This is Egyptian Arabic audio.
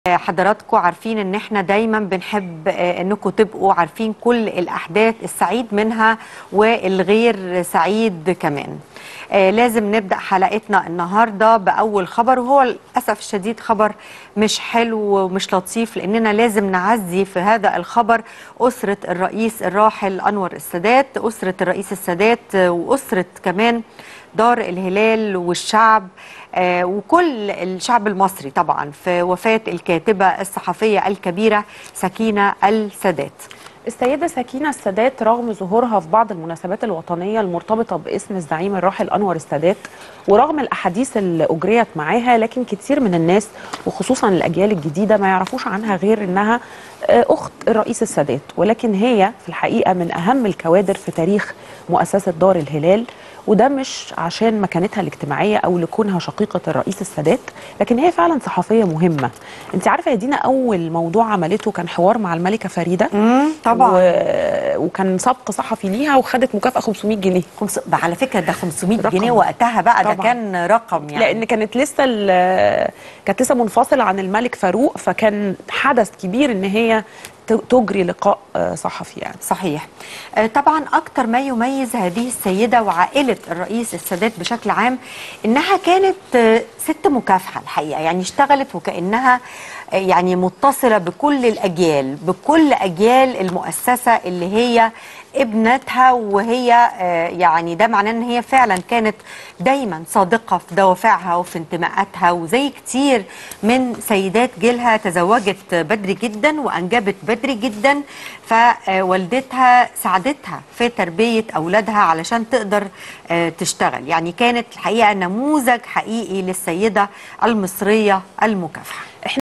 حضراتكم عارفين ان احنا دايما بنحب آه، انكم تبقوا عارفين كل الاحداث السعيد منها والغير سعيد كمان آه، لازم نبدا حلقتنا النهارده باول خبر وهو للاسف الشديد خبر مش حلو ومش لطيف لاننا لازم نعزي في هذا الخبر اسره الرئيس الراحل انور السادات اسره الرئيس السادات آه، واسره كمان دار الهلال والشعب آه، وكل الشعب المصري طبعا في وفاة الكاتبة الصحفية الكبيرة سكينة السادات السيدة سكينة السادات رغم ظهورها في بعض المناسبات الوطنية المرتبطة باسم الزعيم الراحل أنور السادات ورغم الأحاديث اللي أجريت معاها لكن كتير من الناس وخصوصا الأجيال الجديدة ما يعرفوش عنها غير إنها آه، أخت الرئيس السادات ولكن هي في الحقيقة من أهم الكوادر في تاريخ مؤسسة دار الهلال وده مش عشان مكانتها الاجتماعية أو لكونها شقيقة الرئيس السادات لكن هي فعلا صحفية مهمة انت عارفة يا دينا أول موضوع عملته كان حوار مع الملكة فريدة طبعا و... وكان سبق صحفي ليها وخدت مكافأة 500 جنيه خمس... على فكرة ده 500 رقم. جنيه وقتها بقى ده طبعاً. كان رقم يعني لأن كانت لسه ال- كانت لسه منفصلة عن الملك فاروق فكان حدث كبير إن هي ت- تجري لقاء آه، صحفي يعني صحيح آه، طبعا اكتر ما يميز هذه السيده وعائله الرئيس السادات بشكل عام انها كانت آه، ست مكافحه الحقيقه يعني اشتغلت وكانها آه، يعني متصله بكل الاجيال بكل اجيال المؤسسه اللي هي ابنتها وهي آه، يعني ده معناه ان هي فعلا كانت دايما صادقه في دوافعها وفي انتماءاتها وزي كتير من سيدات جيلها تزوجت بدري جدا وانجبت بدري جدا فوالدتها ساعدتها في تربيه اولادها علشان تقدر آه، تشتغل يعني كانت الحقيقه نموذج حقيقي للسيده المصريه المكافحه